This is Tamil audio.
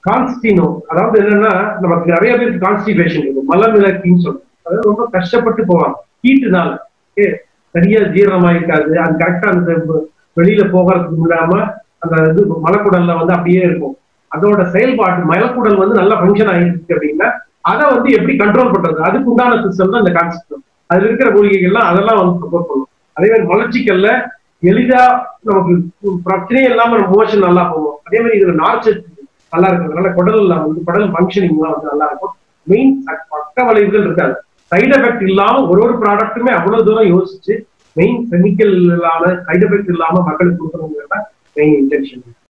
கான்ஸ்டினோ அதாவது என்னன்னா நமக்கு நிறைய பேருக்கு கான்ஸ்டிபேஷன் இருக்கும் மலமிளக்கின்னு சொல்லுவோம் அதாவது ரொம்ப கஷ்டப்பட்டு போவாங்க ஹீட்டுனால ஓகே சரியா ஜீரணமாயிருக்காது அது கரெக்டா அந்த வெ- வெளியில போகிறதுக்கு இல்லாம அந்த இது மலக்குடல்ல வந்து அப்படியே இருக்கும் அதோட செயல்பாடு மலக்குடல் வந்து நல்லா ஃபங்க்ஷன் ஆயிருக்கு அப்படின்னா அதை வந்து எப்படி கண்ட்ரோல் பண்றது அதுக்கு உண்டான சிஸ்டம் தான் இந்த கான்செப்ட் அதுல இருக்கிற மூலிகைகள்லாம் அதெல்லாம் வந்து சப்போர்ட் பண்ணும் அதே மாதிரி மலச்சிக்கல்ல எளிதா நமக்கு பிரச்சனையே இல்லாம மோஷன் நல்லா போகும் அதே மாதிரி இதுல நார்ச்சத்து நல்லா இருக்கிறதுனால குடல்ல வந்து குடல் ஃபங்க்ஷனிங்லாம் வந்து நல்லா இருக்கும் மெயின் பக்க விளைவுகள் இருக்காது சைடு எஃபெக்ட் இல்லாம ஒரு ஒரு ப்ராடக்ட்டுமே அவ்வளவு தூரம் யோசிச்சு மெயின் கெமிக்கல் இல்லாம சைடு எஃபெக்ட் இல்லாம மக்களுக்கு கொடுக்கணுங்கிறத மெயின் இன்டென்ஷன்